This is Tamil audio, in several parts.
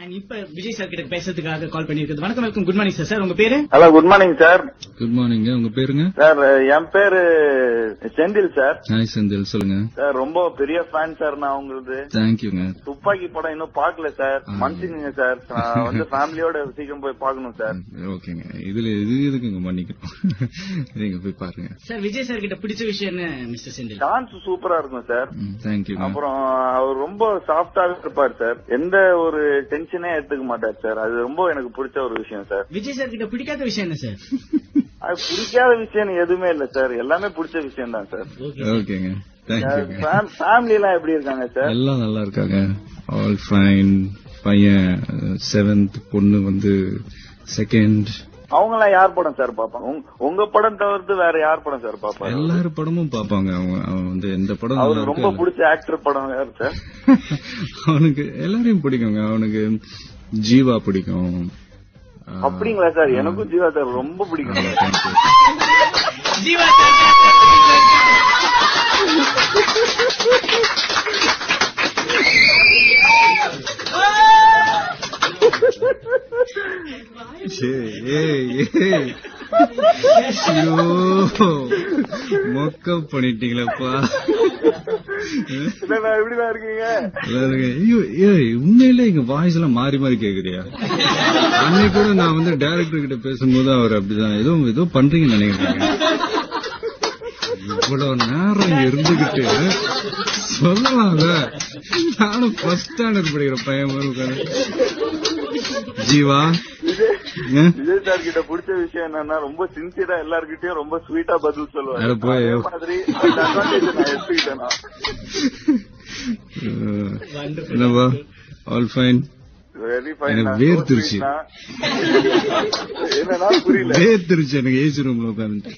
அண்ட் இப்ப விஜய் சார் கிட்ட பேசுறதுக்காக கால் பண்ணிருக்கிறது வணக்கம் welcome good morning sir sir உங்க பேரு hello good morning sir good morning உங்க பேருங்க சார் என் பேரு செந்தில் சார் ஹாய் செந்தில் சொல்லுங்க சார் ரொம்ப பெரிய ஃபேன் சார் நான் உங்களுது தேங்க்யூங்க துப்பாக்கி படம் இன்னும் பார்க்கல சார் மன்னிச்சுங்க சார் நான் வந்து ஃபேமிலியோட சீக்கிரம் போய் பார்க்கணும் சார் ஓகேங்க இதுல இது எதுக்குங்க மன்னிக்கணும் நீங்க போய் பாருங்க சார் விஜய் சார் கிட்ட பிடிச்ச விஷயம் என்ன மிஸ்டர் செந்தில் டான்ஸ் சூப்பரா இருக்கும் சார் தேங்க்யூங்க அப்புறம் அவர் ரொம்ப சாஃப்டாவே இருப்பார் சார் எந்த ஒரு டென்ஷனே எடுத்துக்க மாட்டார் சார் அது ரொம்ப எனக்கு பிடிச்ச ஒரு விஷயம் சார் விஜய் சார் கிட்ட பிடிக்காத விஷயம் என்ன சார் அது பிடிக்காத விஷயம் எதுவுமே இல்ல சார் எல்லாமே பிடிச்ச விஷயம் தான் சார் ஓகே ஓகேங்க தேங்க்யூங்க ஃபேமிலி எல்லாம் எப்படி இருக்காங்க சார் எல்லாம் நல்லா இருக்காங்க ஆல் ஃபைன் பையன் செவன்த் பொண்ணு வந்து செகண்ட் அவங்க எல்லாம் யார் படம் சார் பாப்பாங்க உங்க- உங்க படம் தவிர்த்து வேற யார் படம் சார் பாப்பாங்க எல்லாரும் படமும் பாப்பாங்க அவங்க அவன் வந்து எந்த படம் நல்லா அவருக்கு ரொம்ப இருக்கோ பிடிச்ச ஆக்டர் படம் யார் சார் அவனுக்கு எல்லாரையும் பிடிக்குங்க அவனுக்கு ஜீவா பிடிக்கும் அப்படிங்களா சார் எனக்கும் ஜீவா சார் ரொம்ப பிடிக்கும் சார். தேங்க்யூ ஜீவா சார் ஏய், ஏய், ஏய். ஐயோ, மொக்க பண்ணிட்டீங்களப்பா என்னண்ணா, எப்படிதான் இருக்கீங்க எல்லாருங்க, ஐயோ, ஏய், உண்மையிலே இங்க வாய்ஸ் எல்லாம் மாறி மாறி கேக்குறியா அன்னைக்கு கூட நான் வந்து டைரக்டர் கிட்ட பேசும்போது அவர் அப்படிதான் ஏதோ ஏதோ பண்றீங்கன்னு நினைக்கிறேன் இவ்வளவு நேரம் இங்க இருந்துகிட்டு சொல்லலாம்ல நானும் ஃபர்ஸ்ட் ஸ்டாண்டர்ட் படிக்கிற பையன் மாதிரி உட்கார்ந்து. ஜீவா ஆ? விஜய் சார் கிட்ட பிடிச்ச விஷயம் என்னன்னா ரொம்ப சின்சியரா எல்லார்கிட்டயும் ரொம்ப ஸ்வீட்டா பதில் சொல்லுவாரு அட போய். அதே மாதிரி அந்த advantage நான் எடுத்துக்கிட்டேன் நான். அஹ், என்னப்பா ஆல் ஃபைன் Very fine எனக்கு நான். வேர்த்துருச்சு. So sweet நான். என்னன்னா புரியல வேர்த்துருச்சு எனக்கு ஏசி ரூம்ல உட்காந்து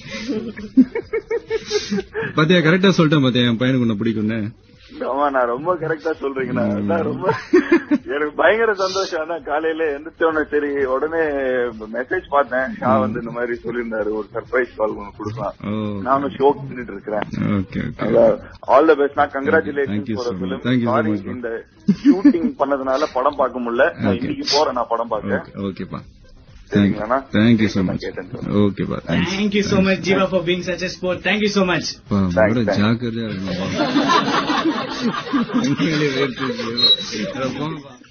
பாத்தியா கரெக்டா சொல்லிட்டேன் பாத்தியா என் பையனுக்கு உன்னை பிடிக்கும்னு ஆமா நான் ரொம்ப கரெக்டா சொல்றீங்கண்ணா அதான் ரொம்ப எனக்கு பயங்கர சந்தோஷம் ஆனா காலையில எந்திரிச்சோடனே சரி உடனே மெசேஜ் பார்த்தேன் ஷா வந்து இந்த மாதிரி சொல்லியிருந்தாரு ஒரு சர்ப்ரைஸ் கால் ஒன்று கொடுக்கலாம் ஓ நானும் ஷோக் பண்ணிட்டு இருக்கிறேன் okay okay all the best நான் Thank congratulation you for so much. Film Thank you so sorry much, bro. இந்த ஷூட்டிங் பண்ணதுனால படம் பார்க்க முடியல நான் Okay. இன்னைக்கு போறேன் நான் படம் பார்க்க ஓகே ஓகேப்பா சரிங்களாண்ணா? தேங்க்யூ சோ நான் மச் கேட்டேன் sir. ஓகேப்பா thanks thank you so much Jeeva for being such a sport thank you so much ரொம்ப Thanks, ஜாக்கிரதையா இருக்கணும் உண்மையிலேயே வேர்த்துருச்சு. அட போங்கப்பா.